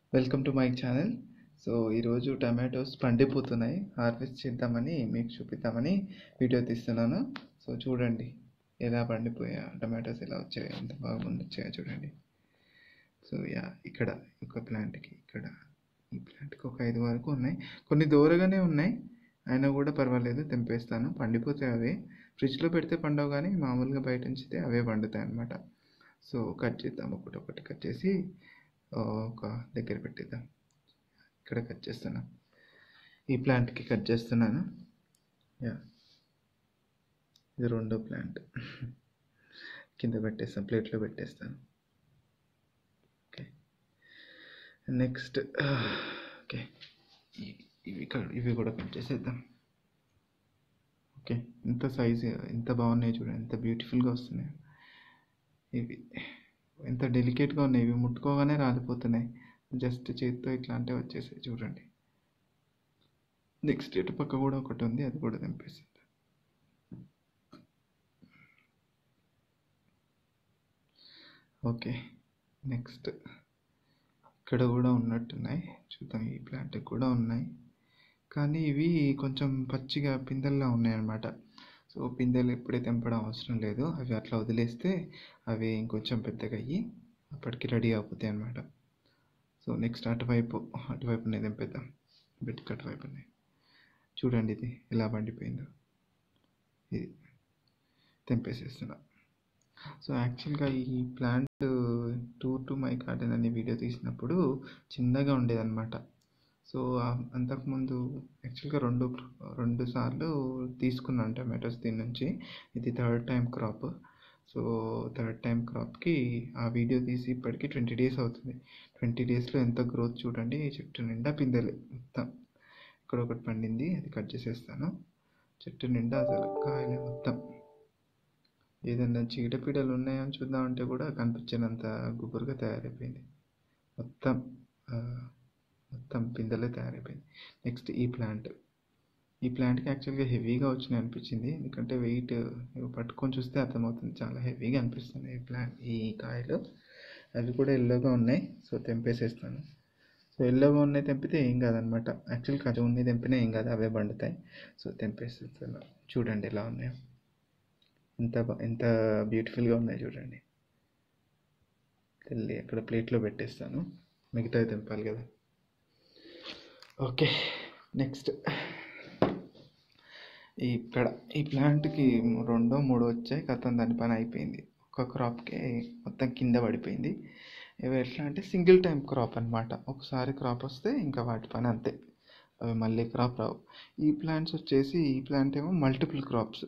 Welcome to my channel so ఈరోజు tomatoes పండిపోతున్నాయి harvest చేద్దామని మీకు చూపిద్దామని వీడియో తీస్తున్నాను సో చూడండి ఎలా పండిపోయా టమాటోస్ ఎలా వచ్చాయి ఎంత బాగా ముందు వచ్చాయో చూడండి సో యా ఇక్కడ ఒక ప్లాంట్కి ఇక్కడ ఈ ప్లాంట్కి ఒక ఐదు వరకు ఉన్నాయి కొన్ని దూరగానే ఉన్నాయి అయినా కూడా పర్వాలేదు తెంపేస్తాను పండిపోతాయి అవే ఫ్రిడ్జ్లో పెడితే పండవు కానీ మామూలుగా బయట ఉంచితే అవే పండుతాయి అన్నమాట సో కట్ చేద్దాం ఒకటి ఒకటి కట్ చేసి ఒక దగ్గర పెట్టేద్దాం ఇక్కడ కట్ చేస్తున్నా ఈ ప్లాంట్కి కట్ చేస్తున్నాను యా ఇది రెండో ప్లాంట్ కింద పెట్టేస్తాను ప్లేట్లో పెట్టేస్తాను ఓకే నెక్స్ట్ ఓకే ఇవి క- ఇవి కూడా కట్ చేసేద్దాం ఓకే ఇంత సైజ్ ఎంత బాగున్నాయి చూడండి ఎంత బ్యూటిఫుల్గా వస్తున్నాయి ఇవి ఎంత డెలికేట్గా ఉన్నాయి ఇవి ముట్టుకోగానే రాలిపోతున్నాయి జస్ట్ చేతితో ఇట్లాంటివి వచ్చేసాయి చూడండి నెక్స్ట్ ఇటు పక్క కూడా ఒకటి ఉంది అది కూడా తెంపేసింది ఓకే నెక్స్ట్ ఇక్కడ కూడా ఉన్నట్టున్నాయి చూద్దాం ఈ ప్లాంట్ కూడా ఉన్నాయి కానీ ఇవి కొంచెం పచ్చిగా పిందెల్లా ఉన్నాయన్నమాట సో పిందెలు ఇప్పుడే తెంపడం అవసరం లేదు అవి అట్లా వదిలేస్తే అవి ఇంకొంచెం పెద్దగా అయ్యి అప్పటికి రెడీ అయిపోతాయి అన్నమాట సో నెక్స్ట్ అటువైపు అటువైపు ఉన్నాయి తెంపేద్దాం బెట్కి అటువైపు ఉన్నాయి చూడండి ఇది ఎలా పండిపోయిందో ఇది తెంపేసేస్తున్నా సో యాక్చువల్గా ఈ plant tour to my garden అనే వీడియో తీసినప్పుడు చిన్నగా ఉండేదన్నమాట సో ఆ- అంతకుముందు యాక్చువల్గా రెండు రెండు సార్లు తీసుకున్నాను టమాటోస్ దీని నుంచి ఇది third time crop so third time క్రాప్కి ఆ వీడియో తీసి ఇప్పటికి ట్వంటీ డేస్ అవుతుంది ట్వంటీ డేస్లో ఎంత గ్రోత్ చూడండి చెట్టు నిండా పిందెలే మొత్తం ఇక్కడ ఒకటి పండింది అది కట్ చేసేస్తాను చెట్టు నిండా అసలు కాయలే మొత్తం ఏదైనా చీడపీడలు ఉన్నాయని చూద్దామంటే కూడా కనిపించినంత గుబురుగా తయారైపోయింది మొత్తం ఆ, మొత్తం పిందెలే తయారైపోయింది నెక్స్ట్ ఈ ప్లాంట్ ఈ ప్లాంట్కి యాక్చువల్గా హెవీగా వచ్చినాయి అనిపించింది ఎందుకంటే వెయిట్ పట్టుకొని చూస్తే అర్థమవుతుంది చాలా హెవీగా అనిపిస్తుంది ఈ ప్లాంట్ ఈ కాయలు అవి కూడా ఎల్లోగా ఉన్నాయి సో తెంపేసేస్తాను సో ఎల్లోగా ఉన్నాయి తెంపితే ఏం కాదనమాట యాక్చువల్ కొంచెం ఉన్నాయి తెంపినా ఏం కాదు అవే పండుతాయి సో తెంపేసేస్తాను చూడండి ఎలా ఉన్నాయో ఎంత బా- ఎంత బ్యూటిఫుల్గా ఉన్నాయి చూడండి తెల్లి అక్కడ ప్లేట్లో పెట్టేస్తాను మిగతావి తెంపాలి కదా ఓకే నెక్స్ట్ ఇక్కడ ఈ ప్లాంట్కి రెండో మూడో వచ్చాయి కథం దాని పని అయిపోయింది ఒక క్రాప్కి మొత్తం కింద పడిపోయింది ఇవి ఎట్లా అంటే సింగిల్ టైం క్రాప్ అన్నమాట ఒకసారి క్రాప్ వస్తే ఇంకా వాటి పని అంతే అవి మళ్ళీ క్రాప్ రావు ఈ ప్లాంట్స్ వచ్చేసి ఈ ప్లాంట్ ఏమో మల్టిపుల్ క్రాప్స్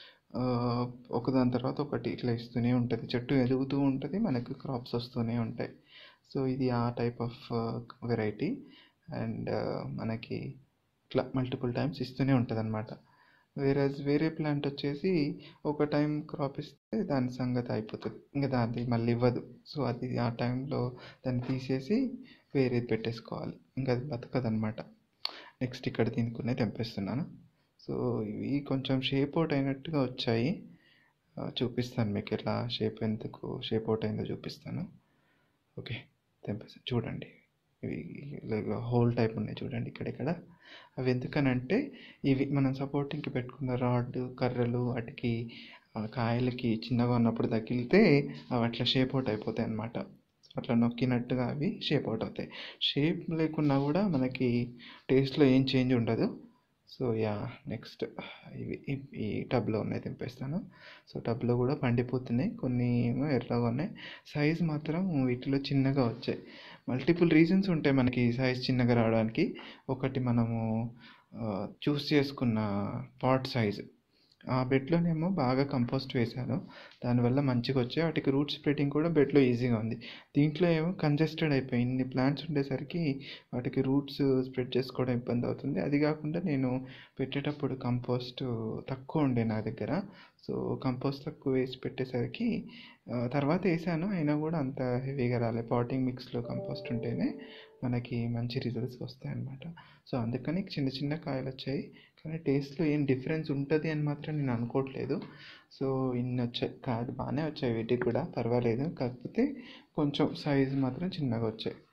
ఒకదాని తర్వాత ఒకటి ఇట్లా ఇస్తూనే ఉంటుంది చెట్టు ఎదుగుతూ ఉంటుంది మనకు క్రాప్స్ వస్తూనే ఉంటాయి సో ఇది ఆ టైప్ ఆఫ్ వెరైటీ అండ్ మనకి ఇట్లా మల్టిపుల్ టైమ్స్ ఇస్తూనే ఉంటుంది అనమాట వేరే వేరే ప్లాంట్ వచ్చేసి ఒక టైం క్రాప్ ఇస్తే దాని సంగతి అయిపోతుంది ఇంకా దాన్ని మళ్ళీ ఇవ్వదు సో అది ఆ టైంలో దాన్ని తీసేసి వేరేది పెట్టేసుకోవాలి ఇంకా అది బతకదు అనమాట నెక్స్ట్ ఇక్కడ దీనికి తెంపేస్తున్నాను సో ఇవి కొంచెం షేప్ అవుట్ అయినట్టుగా వచ్చాయి ఆ, చూపిస్తాను మీకు ఎలా షేప్ ఎందుకు షేప్ అవుట్ అయిందో చూపిస్తాను ఓకే తెంపేస్తాను చూడండి ఇవి హోల్ టైప్ ఉన్నాయి చూడండి ఇక్కడిక్కడ అవి ఎందుకనంటే ఇవి మనం సపోర్టింగ్కి పెట్టుకున్న రాడ్ కర్రలు వాటికి ఆ, కాయలకి చిన్నగా ఉన్నప్పుడు తగిలితే అవి అట్లా షేప్ అవుట్ అయిపోతాయి అన్నమాట అట్లా నొక్కినట్టుగా అవి షేప్ అవుట్ అవుతాయి షేప్ లేకున్నా కూడా మనకి టేస్ట్లో ఏం చేంజ్ ఉండదు సో యా నెక్స్ట్ ఇవి ఈ- ఈ టబ్లో ఉన్నాయి తెంపేస్తాను సో టబ్లో కూడా పండిపోతున్నాయి కొన్ని ఏమో ఎర్రగా ఉన్నాయి సైజ్ మాత్రం వీటిలో చిన్నగా వచ్చాయి మల్టిపుల్ రీజన్స్ ఉంటాయి మనకి సైజ్ చిన్నగా రావడానికి ఒకటి మనము చూస్ చేసుకున్న పాట్ సైజ్ ఆ బెడ్లోనేమో బాగా కంపోస్ట్ వేశాను దానివల్ల మంచిగా వచ్చాయి వాటికి రూట్ స్ప్రెడింగ్ కూడా బెడ్లో ఈజీగా ఉంది దీంట్లో ఏమో కంజెస్టెడ్ అయిపోయి ఇన్ని ప్లాంట్స్ ఉండేసరికి వాటికి రూట్స్ స్ప్రెడ్ చేసుకోవడం ఇబ్బంది అవుతుంది అది కాకుండా నేను పెట్టేటప్పుడు కంపోస్ట్ తక్కువ ఉండే నా దగ్గర సో కంపోస్ట్ తక్కువ వేసి పెట్టేసరికి ఆ, తర్వాత వేసాను అయినా కూడా అంత హెవీగా రాలే పాటింగ్ మిక్స్లో కంపోస్ట్ ఉంటేనే మనకి మంచి రిజల్ట్స్ వస్తాయి అన్నమాట సో అందుకని చిన్న చిన్న కాయలు వచ్చాయి కానీ టేస్ట్లో ఏం డిఫరెన్స్ ఉంటుంది అని మాత్రం నేను అనుకోవట్లేదు సో ఇన్ని వచ్చాయి కాదు బాగానే వచ్చాయి వీటికి కూడా పర్వాలేదు కాకపోతే కొంచెం సైజ్ మాత్రం చిన్నగా వచ్చాయి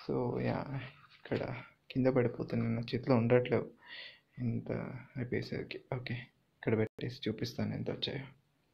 సో యా ఇక్కడ కింద పడిపోతున్నాయి నా చేతిలో ఉండట్లేవు ఇంత అయిపోయేసరికి ఓకే ఇక్కడ పెట్టేసి చూపిస్తాను ఎంత వచ్చాయో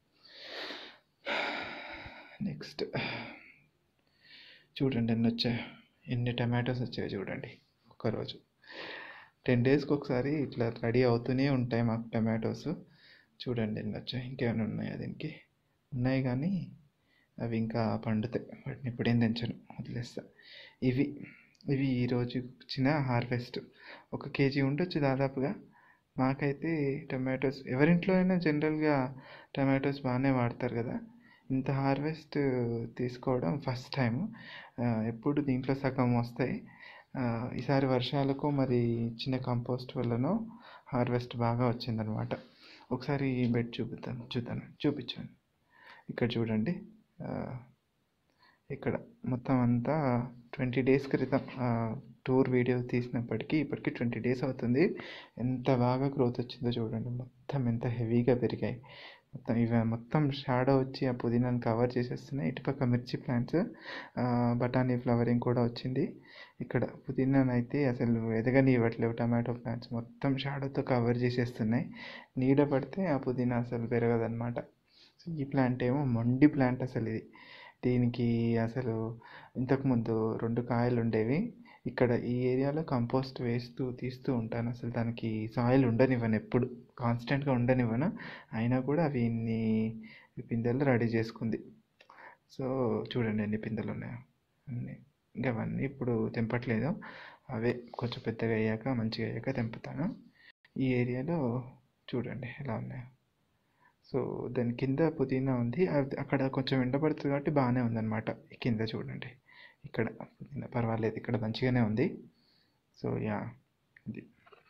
నెక్స్ట్ చూడండి ఎన్ని వచ్చాయో ఎన్ని టమాటోస్ వచ్చాయో చూడండి ఒక్కరోజు టెన్ డేస్కి ఒకసారి ఇట్లా రెడీ అవుతూనే ఉంటాయి మాకు టమాటోస్ చూడండి ఎన్ని వచ్చాయి ఇంకేమైనా ఉన్నాయా దీనికి ఉన్నాయి కానీ అవి ఇంకా పండుతాయి వాటిని ఇప్పుడేం తెంచను వదిలేస్తా ఇవి ఇవి ఈరోజు వచ్చిన హార్వెస్ట్ ఒక కేజీ ఉండొచ్చు దాదాపుగా మాకైతే టమాటోస్ ఎవరింట్లో అయినా జనరల్గా టమాటోస్ బాగానే వాడతారు కదా ఇంత హార్వెస్ట్ తీసుకోవడం ఫస్ట్ టైం ఎప్పుడు దీంట్లో సగం వస్తాయి ఆ, ఈసారి వర్షాలకు మరి ఇచ్చిన కంపోస్ట్ వల్లనో హార్వెస్ట్ బాగా వచ్చిందనమాట ఒకసారి ఈ బెడ్ చూపిస్తాను చూద్దాను చూపించాను ఇక్కడ చూడండి ఆ, ఇక్కడ మొత్తం అంతా ట్వంటీ డేస్ క్రితం టూర్ వీడియో తీసినప్పటికీ ఇప్పటికి ట్వంటీ డేస్ అవుతుంది ఎంత బాగా గ్రోత్ వచ్చిందో చూడండి మొత్తం ఎంత హెవీగా పెరిగాయి మొత్తం ఇవి మొత్తం షాడో వచ్చి ఆ పుదీనాను కవర్ చేసేస్తున్నాయి ఇటుపక్క మిర్చి ప్లాంట్స్ బఠానీ ఫ్లవరింగ్ కూడా వచ్చింది ఇక్కడ పుదీనాను అయితే అసలు ఎదగనివ్వట్లేవు టమాటో ప్లాంట్స్ మొత్తం షాడోతో కవర్ చేసేస్తున్నాయి నీడ పడితే ఆ పుదీనా అసలు పెరగదన్నమాట సో ఈ ప్లాంట్ ఏమో మొండి ప్లాంట్ అసలు ఇది దీనికి అసలు ఇంతకుముందు రెండు కాయలు ఉండేవి ఇక్కడ ఈ ఏరియాలో కంపోస్ట్ వేస్తూ తీస్తూ ఉంటాను అసలు దానికి సాయిల్ ఉండనివ్వను ఎప్పుడు కాన్స్టెంట్గా ఉండనివ్వను అయినా కూడా అవి ఇన్ని పిందెలు రెడీ చేసుకుంది సో చూడండి ఎన్ని పిందెలు ఉన్నాయో అన్నీ ఇంకా అవన్నీ ఇప్పుడు తెంపట్లేదు అవే కొంచెం పెద్దగా అయ్యాక మంచిగా అయ్యాక తెంపుతాను ఈ ఏరియాలో చూడండి ఎలా ఉన్నాయో సో దాని కింద పుదీనా ఉంది అది అక్కడ కొంచెం ఎండబడుతుంది కాబట్టి బాగానే ఉందన్నమాట ఈ కింద చూడండి ఇక్కడ పుదీనా పర్వాలేదు ఇక్కడ మంచిగానే ఉంది సో యా ఇది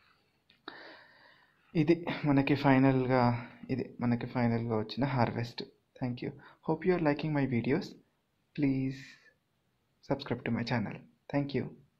ఇది మనకి ఫైనల్గా ఇది మనకి ఫైనల్గా వచ్చిన harvest thank you hope you are liking my videos please subscribe to my channel. Thank you.